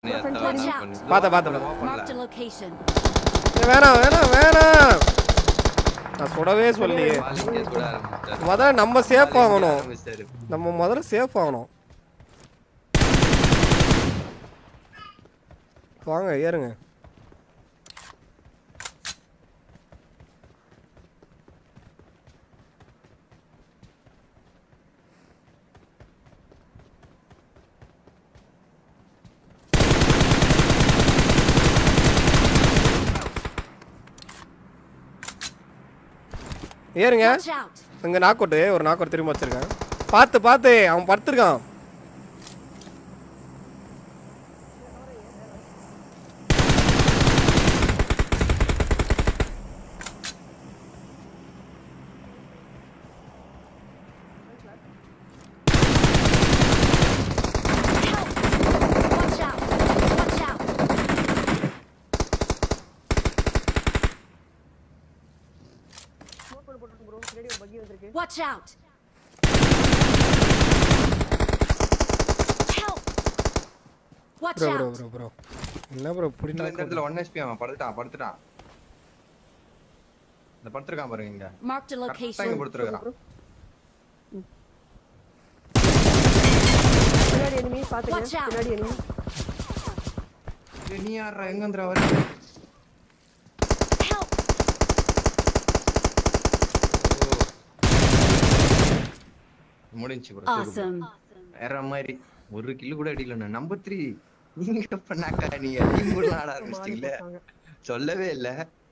நீ அடுத்த Watch வாரம் out. பண்ணு. பார்த்த, பார்த்த, open பண்ணல. Marked a location. ஏய், வேணாம் வேணாம் வேணாம் நான் சுடவே சொல்லியே வாலிக்கே கூட ஆரம்பிச்சிட்டாரு. முதல்ல நம்ம சேஃப் ஆகணும் ஆரம்பிச்சிட்டாரு. நம்ம முதல்ல சேஃப் ஆகணும் வாங்க ஏறுங்க ஏறுங்க Watch out. இங்க நாக்கோட்டு ஒரு நாக்கோட் திரும்ப வச்சிருக்கேன் பார்த்து பார்த்து அவன் படுத்திருக்கான் Watch out. Watch out. Smoke பண்ணி போட்டு ப்ரோ பின்னாடி ஒரு பக்கி வந்திருக்கு Watch out. Help. Watch bro bro out. Bro bro என்ன ப்ரோ இப்படி இந்த knock out? இடத்துல ஒன் ஹெச்பி அவன் படுத்துட்டான் படுத்துட்டான் இந்த படுத்துருக்கான் பாருங்க இங்க Marked a கரெக்டா location. இங்க படுத்துருக்கான் பின்னாடி எனிமி பாத்துங்க Watch out. பின்னாடி எனிமி நீ யாரா எங்க வந்துடா வர Help. முடிஞ்சு ப்ரோ Awesome. வேற மாதிரி ஒரு கில்லு கூட அடிக்கல நம்பர் த்ரீ நீங்க பண்ணாக்கா நீங்க டீம் கூட ஆட ஆரம்பிச்சிட்டீங்களே போட்டாங்க. சொல்லவே இல்ல